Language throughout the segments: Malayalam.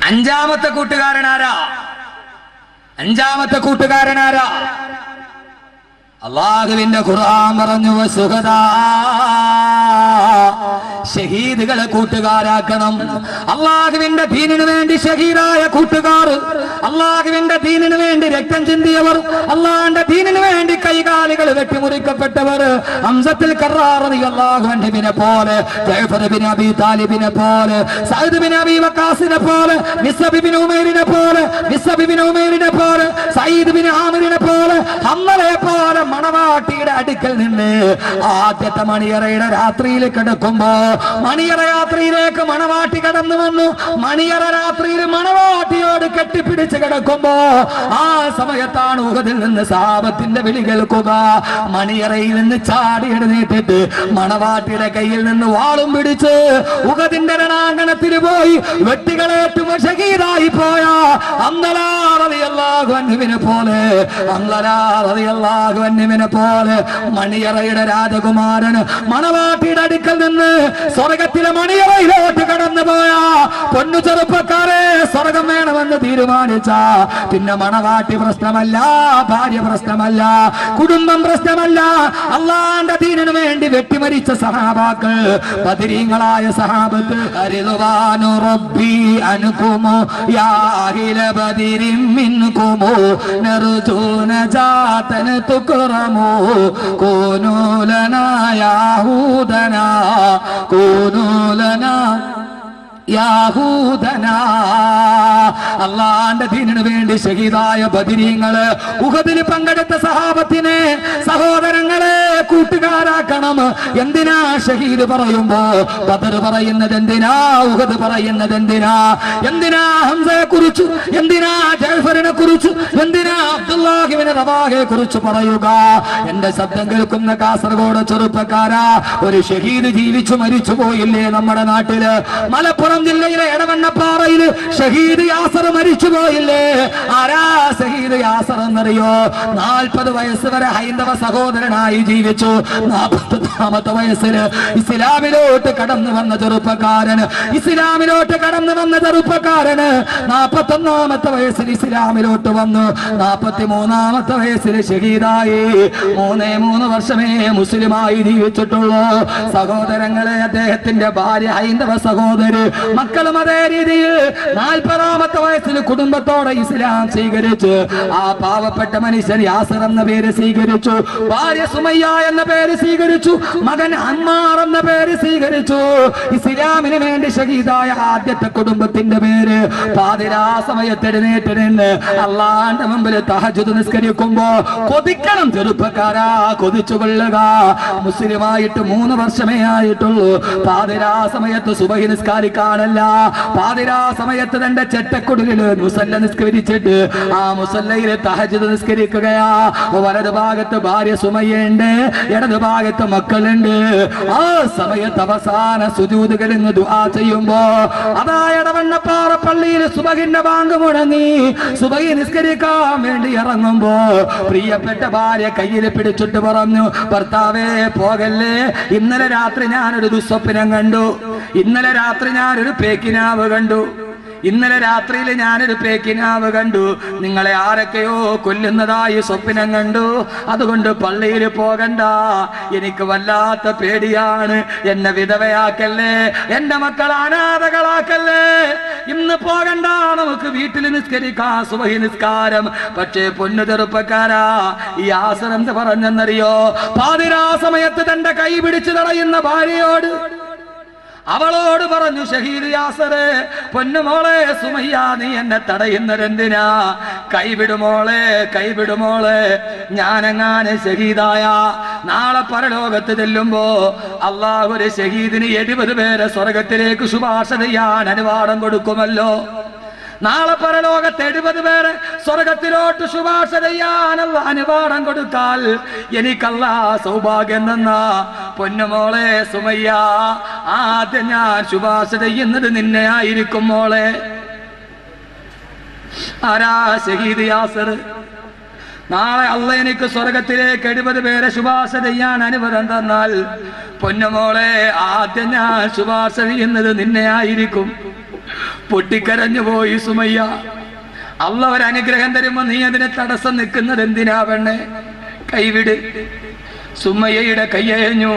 അഞ്ചാമത്തെ കൂട്ടുകാരനാരാ അഞ്ചാമത്തെ കൂട്ടുകാരനാരാ അള്ളാഹുവിന്റെ ഖുർആൻ പറഞ്ഞു സുഖദാ ഷഹീദുകളെ കൂട്ടുകാരാക്കണം അള്ളാഹുവിന്റെ ദീനിനു വേണ്ടി ഷഹീദായ കൂട്ടുകാർ അള്ളാഹുവിന്റെ ദീനിനു വേണ്ടി രക്തം ചിന്തിയവർ അള്ളാഹിന്റെ ദീനിനു വേണ്ടി കൈകാലുകൾ വെട്ടിമുറിക്കപ്പെട്ടവർ അംസത്തിൽ അള്ളാഹുവിനെ പോലെ ജഅഫർ ബിൻ അബി താലിബിനെ പോലെ സഅദ് ബിൻ അബി വക്കാസിനെ പോലെ മിസ്അബ് ബിൻ ഉമൈറിനെ പോലെ മിസ്അബ് ബിൻ ഉമൈറിനെ പോലെ സയ്യിദ് ബിൻ ആമിറിനെ പോലെ ഹമ്മലെ പോലെ മണവാട്ടിയുടെ അടുക്കൽ നിന്ന് ആദ്യത്തെ മണിയറയുടെ രാത്രിയിൽ കിടക്കുമ്പോ മണിയറ രാത്രിയിലേക്ക് മണവാട്ടി കടന്നു വന്നു മണിയറ രാത്രിയിൽ മണവാട്ടിയോട് കെട്ടിപ്പിടിച്ച് കിടക്കുമ്പോ ആ സമയത്താണ് ഉഹദിൽ നിന്ന് സാപത്തിന്റെ വിളി കേൾക്കുക മണിയറയിൽ നിന്ന് ചാടി എഴുന്നേറ്റിട്ട് മണവാട്ടിയുടെ കയ്യിൽ നിന്ന് വാളും പിടിച്ച് ഉഹദിന്റെ രണാങ്കണത്തിൽ പോയി വെട്ടികളേറ്റും ഷഹീദായി പോയ അന്നലാറിയല്ലാഹുവിനെ പോലെ അന്നലാറിയല്ലാഹുവിനെ പോലെ മണിയറയുടെ രാജകുമാരൻ മണവാട്ടിയുടെ അടുക്കൽ നിന്ന് സ്വർഗത്തിലെ മണിയറയിലോട്ട് കടന്നു പോയ പൊന്നു ചെറുപ്പക്കാരെ സ്വർഗം വേണമെന്ന് തീരുമാനിച്ച പിന്നെ മണവാട്ടി പ്രശ്നമല്ല ഭാര്യ പ്രശ്നമല്ല കുടുംബം പ്രശ്നമല്ല അള്ളാന്റെ ദീനിനു വേണ്ടി വെട്ടിമരിച്ച സഹാബാക്കൾ പതിരീങ്ങളായ സഹാബത്ത് അരിതുവാനു റബ്ബി അനുകുമോ യാഹില ബദിരിം മിൻകുമോ നർജൂന ജാതന തുക്റമോ കൂനൂ ലനാ യാഹൂദനാ കൂനൂ ലനാ യാഹൂദന അള്ളാന്റെ ദീനിനു വേണ്ടി ഷഹീദായ ബദിരീങ്ങള് ഉഹദിൽ പങ്കെടുത്ത സഹാബത്തിനെ സഹോദരങ്ങളെ കൂട്ടുകാരാക്കണം എന്തിനാ ഷഹീദ് പറയുമ്പോ ബദർ പറയുന്നത് എന്തിനാ ഉഹദ് പറയുന്നത് എന്തിനാ എന്തിനാ ഹംസയെ കുറിച്ചു എന്തിനാ ജൽഫറിനെ കുറിച്ചു എന്തിനാ അബ്ദുല്ലാഹിബിന് റവാഹയെ കുറിച്ച് പറയുക എന്റെ ശബ്ദം കേൾക്കുന്ന കാസർഗോഡ് ചെറുപ്പക്കാരാ ഒരു ഷഹീദ് ജീവിച്ചു മരിച്ചു പോയില്ലേ നമ്മുടെ നാട്ടില് മലപ്പുറം ജില്ലയിലെ എടവണ്ണപ്പാറയില് ഷഹീദ് യാസർ മരിച്ചു പോയില്ലേ ആരാ ഷഹീദ് യാസർ എന്നറിയോ നാൽപ്പത് വയസ്സ് വരെ ഹൈന്ദവ സഹോദരനായി ജീവിച്ചു നാൽപ്പത്തൊന്നാമത്തെ വയസ്സില് ഇസ്ലാമിലോട്ട് കടന്നു വന്ന ചെറുപ്പക്കാരന് ഇസ്ലാമിലോട്ട് കടന്നു വന്ന ചെറുപ്പക്കാരന് നാൽപ്പത്തൊന്നാമത്തെ വയസ്സിൽ ഇസ്ലാമിലോട്ട് വന്നു നാൽപ്പത്തി മൂന്നാമത്തെ വയസ്സിൽ ഷഹീദായി മൂന്നേ മൂന്ന് വർഷമേ മുസ്ലിമായി ജീവിച്ചിട്ടുള്ളൂ സഹോദരങ്ങളെ അദ്ദേഹത്തിന്റെ ഭാര്യ ഹൈന്ദവ സഹോദരി മക്കളും അതേ രീതിയിൽ നാൽപ്പതാമത്തെ വയസ്സിൽ കുടുംബത്തോടെ ഇസ്ലാം സ്വീകരിച്ചു ആ പാവപ്പെട്ട മനുഷ്യൻ യാസർ എന്ന പേര് സ്വീകരിച്ചു ഭാര്യ സുമയ്യ എന്ന പേര് സ്വീകരിച്ചു മകൻ അമ്മാർ എന്ന പേര് സ്വീകരിച്ചു ഇസ്ലാമിന് വേണ്ടി ഷഹീദായ ആദ്യത്തെ കുടുംബത്തിന്റെ പേര് പാതിരാ സമയത്ത് എഴുന്നേറ്റ് നിന്ന് അള്ളാന്റെ മുമ്പിൽ തഹജുദ് നിസ്കരിക്കുമ്പോ കൊതിക്കണം ചെറുപ്പക്കാരാ കൊതിച്ചു കൊള്ളുക മുസ്ലിമായിട്ട് മൂന്ന് വർഷമേ ആയിട്ടുള്ളൂ പാതിരാ സമയത്ത് സുബഹി നിസ്കാരിക്കാനല്ല പാതിരാ സമയത്ത് തന്റെ ചെറ്റക്കുടലില് മുസല്ല നിസ്കരിച്ചിട്ട് ആ മുസല്ലയിൽ തഹജുദ് നിസ്കരിക്കുകയാ വലത് ഭാഗത്ത് ഭാര്യ സുമയുണ്ട് ഇടത് ഭാഗത്ത് മക്കളുണ്ട് ആ സമയത്ത് അവസാന സുജൂതുകളിന്ന് ദുആ ചെയ്യുമ്പോ അതാ ഇടവണ്ണപ്പാറ പള്ളിയിൽ സുബഹിന്റെ ബാങ്ക് മുടങ്ങി സുബഹി നിസ്കരിക്കാൻ വേണ്ടി ഇറങ്ങുമ്പോ പ്രിയപ്പെട്ട ഭാര്യ കയ്യിൽ പിടിച്ചിട്ട് പറഞ്ഞു ഭർത്താവേ പോകല്ലേ ഇന്നലെ രാത്രി ഞാനൊരു ദുസ്വപ്നം കണ്ടു ഇന്നലെ രാത്രി ഞാനൊരു പേക്കിനാവ് കണ്ടു ഇന്നലെ രാത്രിയിൽ ഞാനൊരു പേക്കിനാവ് കണ്ടു നിങ്ങളെ ആരൊക്കെയോ കൊല്ലുന്നതായി സ്വപ്നം കണ്ടു അതുകൊണ്ട് പള്ളിയിൽ പോകണ്ട എനിക്ക് വല്ലാത്ത പേടിയാണ് എന്നെ വിധവയാക്കല്ലേ എന്റെ മക്കൾ അനാഥകളാക്കല്ലേ ഇന്ന് പോകണ്ട നമുക്ക് വീട്ടിൽ നിസ്കരിക്കാം സുബഹി നിസ്കാരം പക്ഷേ പൊന്നു ചെറുപ്പക്കാരാ ഈ ആസനം എന്ത് പറഞ്ഞെന്നറിയോ പാതിരാ സമയത്ത് തന്റെ കൈ പിടിച്ചു തടയുന്ന ഭാര്യയോട് അവളോട് പറഞ്ഞു ഷഹീദ് യാസറെ പൊന്നുമോളെ സുമയ്യ നീ എന്നെ തടയുന്നതെന്തിനാ കൈവിടുമോളെ കൈവിടുമോളെ ഞാനെങ്ങാനെ ഷഹീദായ നാളെ പരലോകത്ത് ചെല്ലുമ്പോ അള്ളാഹു ഒരു ഷഹീദിന് എഴുപത് പേരെ സ്വർഗത്തിലേക്ക് ശുപാർശ ചെയ്യാൻ അനുവാദം കൊടുക്കുമല്ലോ നാളെ പരലോകത്ത് എഴുപത് പേരെ സ്വർഗത്തിലോട്ട് ശുപാർശ ചെയ്യാനുള്ള അനുവാദം കൊടുത്താൽ എനിക്കല്ല സൗഭാഗ്യം തന്ന പൊന്നുമോളെ സുമയ്യ ആദ്യം ഞാൻ ശുപാർശ ചെയ്യുന്നത് നിന്നെ ആയിരിക്കും മോളെ ആരാ ഷഹീദ് യാസർ നാളെ അല്ല എനിക്ക് സ്വർഗത്തിലേക്ക് എഴുപത് പേരെ ശുപാർശ ചെയ്യാൻ അനുവദം തന്നാൽ പൊന്നുമോളെ ആദ്യം ഞാൻ ശുപാർശ ചെയ്യുന്നത് നിന്നെ ആയിരിക്കും പൊട്ടിക്കരഞ്ഞു പോയി സുമയ്യ അല്ല ഒരു അനുഗ്രഹം തരുമ്പോ നീ അതിനെ തടസ്സം നിൽക്കുന്നത് എന്തിനാ പെണ്ണെ കൈവിട് സുമയ്യയുടെ കയ്യയഞ്ഞു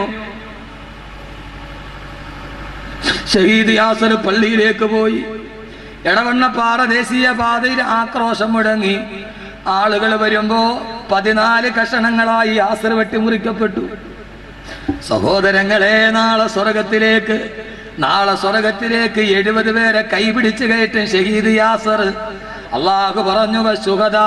ഷഹീദ് യാസർ പള്ളിയിലേക്ക് പോയി എടവണ്ണപ്പാറ ദേശീയ പാതയിൽ ആക്രോശം മുടങ്ങി ആളുകൾ വരുമ്പോ പതിനാല് കഷണങ്ങളായി യാസർ വെട്ടിമുറിക്കപ്പെട്ടു സഹോദരങ്ങളെ നാളെ സ്വർഗത്തിലേക്ക് നാളെ സ്വർഗത്തിലേക്ക് എഴുപത് പേരെ കൈപിടിച്ച് കയറ്റും ഷഹീദ് യാസർ അള്ളാഹു പറഞ്ഞു വശുഹദാ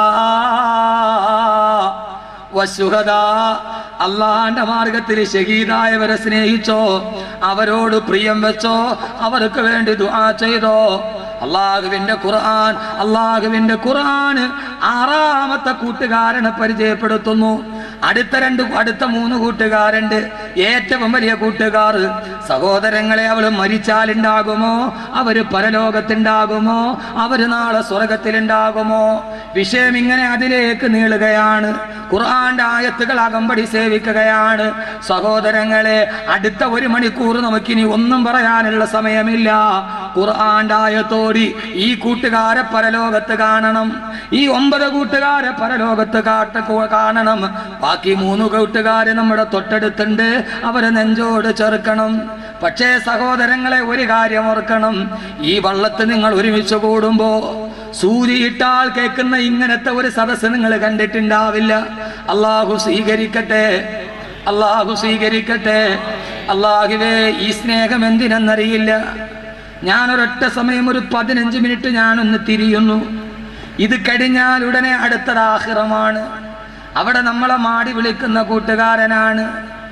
വശുഹദാ അള്ളാന്റെ മാർഗത്തിൽ ഷഹീദായവരെ സ്നേഹിച്ചോ അവരോട് പ്രിയം വെച്ചോ അവർക്ക് വേണ്ടി ദുആ ചെയ്തോ അള്ളാഹുവിന്റെ ഖുർആൻ അള്ളാഹുവിന്റെ ഖുർആൻ ആറാമത്തെ കൂട്ടുകാരനെ പരിചയപ്പെടുത്തുന്നു അടുത്ത രണ്ട് അടുത്ത മൂന്ന് കൂട്ടുകാരുണ്ട് ഏറ്റവും വലിയ കൂട്ടുകാർ സഹോദരങ്ങളെ അവൾ മരിച്ചാലുണ്ടാകുമോ അവര് പരലോകത്തുണ്ടാകുമോ അവര് നാളെ സ്വർഗത്തിലുണ്ടാകുമോ വിഷയം ഇങ്ങനെ അതിലേക്ക് നീളുകയാണ് ഖുർആന്റെ ആയത്തുകൾ അകമ്പടി സേവിക്കുകയാണ് സഹോദരങ്ങളെ അടുത്ത ഒരു മണിക്കൂർ നമുക്കിനി ഒന്നും പറയാനുള്ള സമയമില്ല ഖുർആന്റെ ആയത്തോടി ഈ കൂട്ടുകാരെ പരലോകത്ത് കാണണം ഈ ഒമ്പത് കൂട്ടുകാരെ പരലോകത്ത് കാട്ട കാണണം ബാക്കി മൂന്ന് കൂട്ടുകാര് നമ്മുടെ തൊട്ടടുത്തുണ്ട് അവരെ നെഞ്ചോട് ചേർക്കണം പക്ഷേ സഹോദരങ്ങളെ ഒരു കാര്യം ഓർക്കണം ഈ വള്ളത്ത് നിങ്ങൾ ഒരുമിച്ച് കൂടുമ്പോ സൂര്യയിട്ടാൽ കേൾക്കുന്ന ഇങ്ങനത്തെ ഒരു സദസ്സ് നിങ്ങൾ കണ്ടിട്ടുണ്ടാവില്ല അള്ളാഹു സ്വീകരിക്കട്ടെ അള്ളാഹു സ്വീകരിക്കട്ടെ അള്ളാഹുവേ ഈ സ്നേഹം എന്തിനെന്നറിയില്ല ഞാനൊരൊറ്റ സമയം ഒരു പതിനഞ്ച് മിനിറ്റ് ഞാനൊന്ന് തിരിയുന്നു ഇത് കഴിഞ്ഞാൽ ഉടനെ അടുത്തത് ആഹിറമാണ് അവിടെ നമ്മളെ മാടി വിളിക്കുന്ന കൂട്ടുകാരനാണ്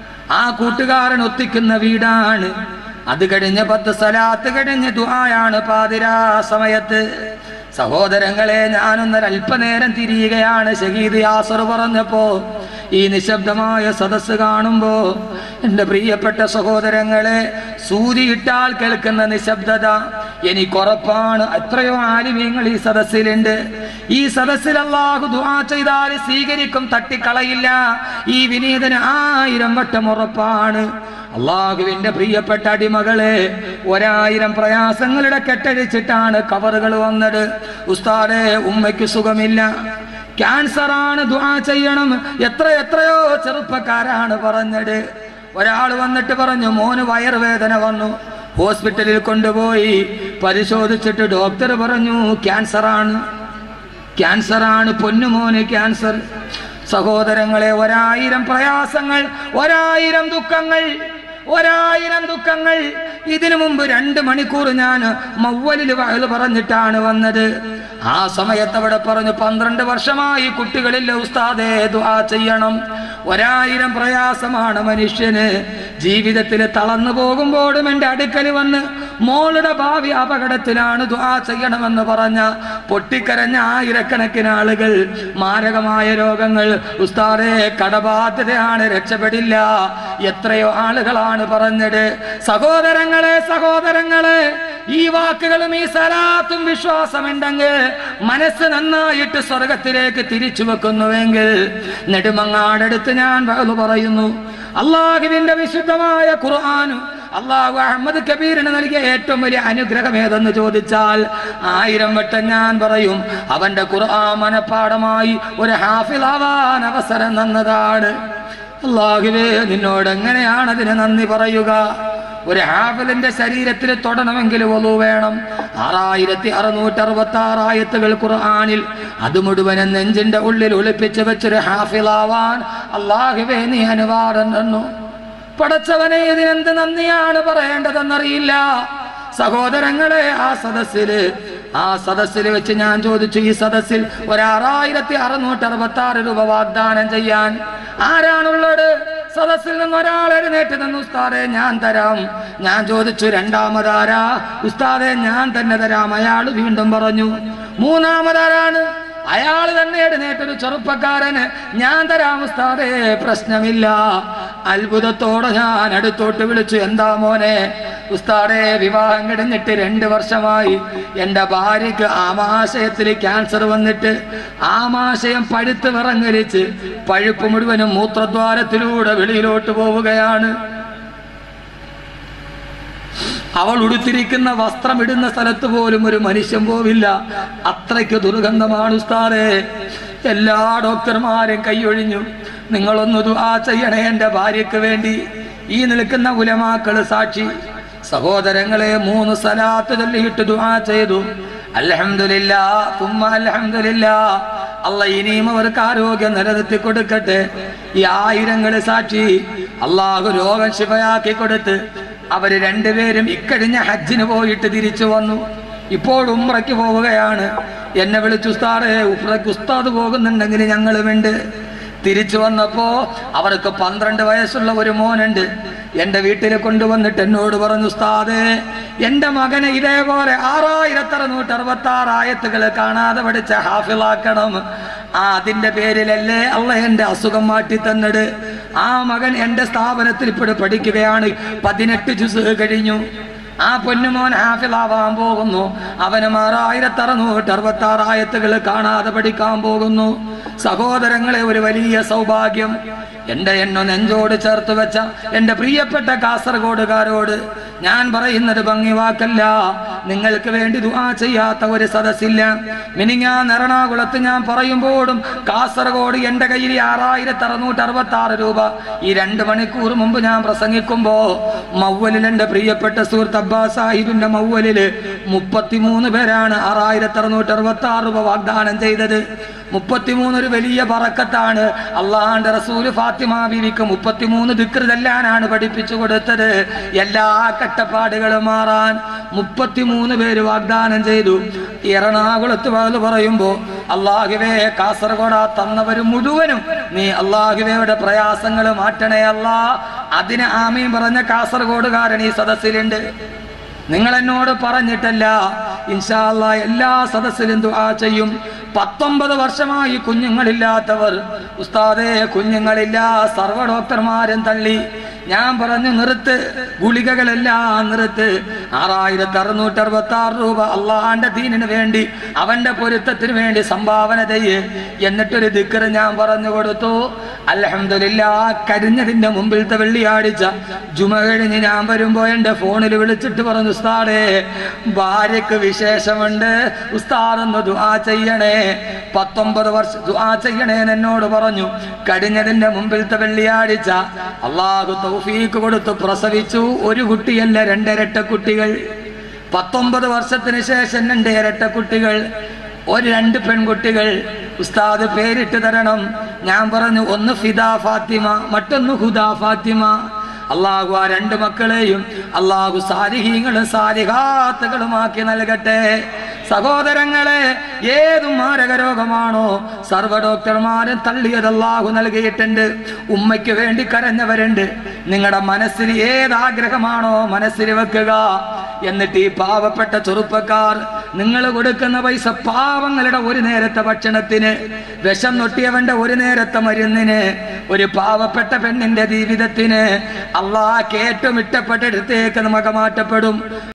ആ കൂട്ടുകാരൻ ഒത്തിക്കുന്ന വീടാണ് അത് കഴിഞ്ഞ് പത്ത് സ്ഥലാത്ത് കഴിഞ്ഞ് ദുആയാണ് പാതിരാ സമയത്ത് സഹോദരങ്ങളെ ഞാനൊന്നൊരു അല്പനേരം തിരിയുകയാണ് ഷഹീദ് യാസർ പറഞ്ഞപ്പോ ഈ നിശബ്ദമായ സദസ്സ് കാണുമ്പോ എൻ്റെ പ്രിയപ്പെട്ട സഹോദരങ്ങളെ സൂതിയിട്ടാൽ കേൾക്കുന്ന നിശബ്ദത എനിക്കുറപ്പാണ് എത്രയോ ആലിമീങ്ങൾ ഈ സദസ്സിലുണ്ട് ഈ സദസ്സിൽ അള്ളാഹു ദുആ ചെയ്താൽ സ്വീകരിക്കും തട്ടിക്കളയില്ല ഈ വിനീതന് ആയിരം വട്ടം ഉറപ്പാണ് അള്ളാഹുവിന്റെ പ്രിയപ്പെട്ട അടിമകളെ ഒരായിരം പ്രയാസങ്ങളുടെ കെട്ടഴിച്ചിട്ടാണ് കവറുകൾ വന്നത് ഉസ്താദെ ഉമ്മയ്ക്ക് സുഖമില്ല ക്യാൻസർ ആണ് ദുആ ചെയ്യണം എത്ര എത്രയോ ചെറുപ്പക്കാരാണ് പറഞ്ഞത് ഒരാൾ വന്നിട്ട് പറഞ്ഞു മോന് വയറുവേദന വന്നു ഹോസ്പിറ്റലിൽ കൊണ്ടുപോയി പരിശോധിച്ചിട്ട് ഡോക്ടർ പറഞ്ഞു ക്യാൻസർ ആണ് ക്യാൻസർ ആണ് പൊന്നുമോന് ക്യാൻസർ സഹോദരങ്ങളെ ഒരായിരം പ്രയാസങ്ങൾ ഒരായിരം ദുഃഖങ്ങൾ ഒരായിരം ദുഃഖങ്ങൾ ഇതിനു മുമ്പ് രണ്ട് മണിക്കൂർ ഞാൻ മവ്വലിൽ വയൽ പറഞ്ഞിട്ടാണ് വന്നത് ആ സമയത്ത് അവിടെ പറഞ്ഞു പന്ത്രണ്ട് വർഷമായി കുട്ടികളില്ല ഉസ്താദേ ദുആ ചെയ്യണം ഒരായിരം പ്രയാസമാണ് മനുഷ്യന് ജീവിതത്തിൽ തളർന്നു പോകുമ്പോഴും എൻ്റെ അടുക്കൽ വന്ന് മോളുടെ ഭാവി അപകടത്തിലാണ് ദുആ ചെയ്യണമെന്ന് പറഞ്ഞ പൊട്ടിക്കരഞ്ഞ ആയിരക്കണക്കിന് ആളുകൾ മാരകമായ രോഗങ്ങൾ ഉസ്താദെ കടബാധ്യതയാണ് രക്ഷപ്പെടില്ല എത്രയോ ആളുകളാണ് പറഞ്ഞത് സഹോദരങ്ങളെ സഹോദരങ്ങളെ ഈ വാക്കുകളും ഈ സലാത്തും വിശ്വാസമുണ്ടെങ്കിൽ മനസ്സ് നന്നായിട്ട് സ്വർഗത്തിലേക്ക് തിരിച്ചു വെക്കുന്നുവെങ്കിൽ നെടുമങ്ങാടടുത്ത് ഞാൻ വഹ്ലു പറയുന്നു അള്ളാഹുവിന്റെ വിശുദ്ധമായ ഖുർആാനും അള്ളാഹു അഹമ്മദ് കബീറിന് നൽകിയ ഏറ്റവും വലിയ അനുഗ്രഹം ഏതെന്ന് ചോദിച്ചാൽ ആയിരം വട്ടം ഞാൻ പറയും അവന്റെ ഖുർആൻ മനപ്പാടമായി ഒരു ഹാഫിലാവാൻ അവസരം തന്നതാണ് അള്ളാഹുവേ നിന്നോട് എങ്ങനെയാണ് അതിന് നന്ദി പറയുക ഒരു ഹാഫിലിന്റെ ശരീരത്തിൽ തൊടണമെങ്കിൽ ഒലു വേണം ആറായിരത്തി അറുന്നൂറ്റി അറുപത്തി ആറായത്തുകൾ ഖുർആാനിൽ അത് മുഴുവനും നെഞ്ചിന്റെ ഉള്ളിൽ ഒളിപ്പിച്ച് വെച്ചൊരു ഹാഫിലാവാൻ അള്ളാഹുവേ നീ അനുവാദം തന്നു പടച്ചവനെ ഇതിനെന്ത് നന്ദിയാണ് പറയേണ്ടതെന്നറിയില്ല സഹോദരങ്ങളെ ആ സദസ്സില് ആ സദസ്സിൽ വെച്ച് ഞാൻ ചോദിച്ചു ഈ സദസ്സിൽ ഒരാറായിരത്തി അറുന്നൂറ്റി അറുപത്തി ആറ് രൂപ വാഗ്ദാനം ചെയ്യാൻ ആരാണുള്ളത് സദസ്സിൽ നിന്ന് ഒരാൾ എഴുന്നേറ്റ് നിന്ന് ഉസ്താദെ ഞാൻ തരാം ഞാൻ ചോദിച്ചു രണ്ടാമതാരാ ഉസ്താദെ ഞാൻ തന്നെ തരാം അയാൾ വീണ്ടും പറഞ്ഞു മൂന്നാമതാരാണ് അയാൾ തന്നെ എഴുന്നേറ്റൊരു ചെറുപ്പക്കാരന് ഞാൻ തരാം ഉസ്താദേ പ്രശ്നമില്ല അത്ഭുതത്തോടെ ഞാൻ അടുത്തോട്ട് വിളിച്ചു എന്താ മോനെ ഉസ്താദേ വിവാഹം കഴിഞ്ഞിട്ട് രണ്ട് വർഷമായി എൻ്റെ ഭാര്യയ്ക്ക് ആമാശയത്തിൽ ക്യാൻസർ വന്നിട്ട് ആമാശയം പഴുത്ത് വിറങ്ങലിച്ച് പഴുപ്പ് മുഴുവനും മൂത്രദ്വാരത്തിലൂടെ വെളിയിലോട്ട് പോവുകയാണ് അവൾ ഉടുത്തിരിക്കുന്ന വസ്ത്രം ഇടുന്ന സ്ഥലത്ത് പോലും ഒരു മനുഷ്യൻ പോവില്ല അത്രയ്ക്ക് ദുർഗന്ധമാണ് ഉസ്താദേ എല്ലാ ഡോക്ടർമാരും കൈയൊഴിഞ്ഞു നിങ്ങളൊന്ന് ദുആ ചെയ്യണേ എൻ്റെ ഭാര്യയ്ക്ക് വേണ്ടി ഈ നിൽക്കുന്ന ഉലമാക്കള് സാക്ഷി സഹോദരങ്ങളെ മൂന്ന് സലാത്ത് ചൊല്ലിയിട്ട് ദുആ ചെയ്തു അൽഹംദുലില്ലാ തുമ്മ അൽഹംദുലില്ലാ അല്ല ഇനിയും അവർക്ക് ആരോഗ്യം നിലനിർത്തി കൊടുക്കട്ടെ ഈ ആയിരങ്ങള് സാക്ഷി അള്ളാഹു രോഗം ശിവയാക്കി കൊടുത്ത് അവര് രണ്ടുപേരും ഇക്കഴിഞ്ഞ ഹജ്ജിന് പോയിട്ട് തിരിച്ചു വന്നു ഇപ്പോൾ ഉമ്രയ്ക്ക് പോവുകയാണ് എന്നെ വിളിച്ചു ഉസ്താദേ ഉമ്രയ്ക്ക് ഉസ്താദ് പോകുന്നുണ്ടെങ്കിൽ ഞങ്ങളുമുണ്ട് തിരിച്ചു വന്നപ്പോ അവർക്ക് പന്ത്രണ്ട് വയസ്സുള്ള ഒരു മോനുണ്ട് എന്റെ വീട്ടിൽ കൊണ്ടുവന്നിട്ട് എന്നോട് പറഞ്ഞു ഉസ്താദേ എന്റെ മകനെ ഇതേപോലെ ആറായിരത്തി അറുന്നൂറ്റി അറുപത്തി ആറ് ആയത്തുകൾ കാണാതെ പഠിച്ച ഹാഫിളാക്കണം ആ അതിന്റെ പേരിലല്ലേ അള്ള എന്റെ അസുഖം മാറ്റി തന്നത് ആ മകൻ എന്റെ സ്ഥാപനത്തിൽ ഇപ്പോൾ പഠിക്കുകയാണ് പതിനെട്ട് ജുസ് കഴിഞ്ഞു ആ പൊന്നുമോൻ ഹാഫിളാവാൻ പോകുന്നു അവന് ആറായിരത്തി അറുന്നൂറ്റി അറുപത്തി ആറ് ആയത്തുകൾ കാണാതെ പഠിക്കാൻ പോകുന്നു സഹോദരങ്ങളെ ഒരു വലിയ സൗഭാഗ്യം എന്റെ എണ്ണ നെഞ്ചോട് ചേർത്ത് വെച്ച എന്റെ പ്രിയപ്പെട്ട കാസർഗോഡുകാരോട് ഞാൻ പറയുന്നത് ഭംഗി വാക്കല്ല നിങ്ങൾക്ക് വേണ്ടി ദുആ ചെയ്യാത്ത ഒരു സദസ്സില്ല മിനിങ്ങാൻ എറണാകുളത്ത് ഞാൻ പറയുമ്പോഴും കാസർഗോഡ് എന്റെ കയ്യിൽ ആറായിരത്തി അറുന്നൂറ്റി അറുപത്തി ആറ് രൂപ ഈ രണ്ട് മണിക്കൂർ മുമ്പ് ഞാൻ പ്രസംഗിക്കുമ്പോ മൗവലിൽ എന്റെ പ്രിയപ്പെട്ട സുഹൃത്ത് അബ്ബാസ് സാഹിബിന്റെ മൗവലില് മുപ്പത്തിമൂന്ന് പേരാണ് ആറായിരത്തി അറുന്നൂറ്റി അറുപത്തി ആറ് രൂപ വാഗ്ദാനം ചെയ്തത് മുപ്പത്തിമൂന്ന് ഒരു വലിയ പറക്കത്താണ് അള്ളാഹാന്റെ റസൂല് ഫാത്തിമ ബീവിക്ക് മുപ്പത്തിമൂന്ന് ദിക്ർ ചെല്ലാനാണ് പഠിപ്പിച്ചു കൊടുത്തത് എല്ലാ കട്ടപ്പാടുകളും മാറാൻ മുപ്പത്തിമൂന്ന് പേര് വാഗ്ദാനം ചെയ്തു എറണാകുളത്ത് വാത് പറയുമ്പോ അള്ളാഹുവേ കാസർഗോഡ തന്നവര് മുഴുവനും നീ അള്ളാഹുവയുടെ പ്രയാസങ്ങൾ മാറ്റണേ അല്ലാ അതിന് ആമീൻ പറഞ്ഞ കാസർഗോഡുകാരൻ ഈ സദസ്സിലുണ്ട് നിങ്ങൾ എന്നോട് പറഞ്ഞിട്ടല്ല ഇൻഷാല്ല എല്ലാ സദസ്സിലും ദുആ ചെയ്യും പത്തൊമ്പത് വർഷമായി കുഞ്ഞുങ്ങളില്ലാത്തവർ ഉസ്താദേ കുഞ്ഞുങ്ങളില്ല സർവ്വ ഡോക്ടർമാരും തള്ളി ഞാൻ പറഞ്ഞു നിർത്ത് ഗുളികകളെല്ലാം നിർത്ത് ആറായിരത്തി അറുന്നൂറ്റി അറുപത്തി ആറ് രൂപ അള്ളാഹാന്റെ ദീനിന് വേണ്ടി അവന്റെ പൊരുത്തത്തിന് വേണ്ടി സംഭാവന ചെയ്യ് എന്നിട്ടൊരു ദിക്കറ് ഞാൻ പറഞ്ഞു കൊടുത്തു അലഹമില്ല കരിഞ്ഞതിന്റെ മുമ്പിലത്തെ വെള്ളിയാഴ്ച ജുമ കഴിഞ്ഞ് ഞാൻ വരുമ്പോ എന്റെ ഫോണിൽ വിളിച്ചിട്ട് പറഞ്ഞു ഉസ്താദേ ഭാര്യക്ക് വിശേഷമുണ്ട് ഉസ്താദ് ഒന്ന് ദുആ ചെയ്യണേ പത്തൊമ്പത് വർഷം ദുആ ചെയ്യണേ എന്ന് എന്നോട് പറഞ്ഞു കഴിഞ്ഞതിന്റെ മുമ്പിലത്തെ വെള്ളിയാഴ്ച അള്ളാഹു തൗഫീക്ക് കൊടുത്ത് പ്രസവിച്ചു ഒരു കുട്ടിയല്ല രണ്ടിരട്ട കുട്ടികൾ പത്തൊമ്പത് വർഷത്തിന് ശേഷം രണ്ട് ഇരട്ട കുട്ടികൾ ഒരു രണ്ട് പെൺകുട്ടികൾ ഉസ്താദ് പേരിട്ട് തരണം ഞാൻ പറഞ്ഞു ഒന്ന് ഫിദ ഫാത്തിമ മറ്റൊന്ന് ഹുദ ഫാത്തിമ അള്ളാഹു ആ രണ്ട് മക്കളെയും അള്ളാഹു സാരിഹീങ്ങളും സാരിഹാത്തുകളുമാക്കി നൽകട്ടെ സഹോദരങ്ങളെ ഏത് മാരക രോഗമാണോ സർവ്വ ഡോക്ടർമാരും തള്ളിയത് അള്ളാഹു നൽകിയിട്ടുണ്ട് ഉമ്മയ്ക്ക് വേണ്ടി കരഞ്ഞവരുണ്ട് നിങ്ങളുടെ മനസ്സിൽ ഏത് ആഗ്രഹമാണോ മനസ്സിൽ വെക്കുക എന്നിട്ട് ഈ പാവപ്പെട്ട ചെറുപ്പക്കാർ നിങ്ങൾ കൊടുക്കുന്ന പൈസ പാവങ്ങളുടെ ഒരു നേരത്തെ ഭക്ഷണത്തിന് വിഷം നൊട്ടിയവന്റെ ഒരു നേരത്തെ മരുന്നിന് ഒരു പാവപ്പെട്ട പെണ്ണിന്റെ ജീവിതത്തിന് അള്ളാഹ് ഏറ്റവും ഇഷ്ടപ്പെട്ട അടുത്തേക്ക് നമുക്ക് മാറ്റപ്പെടും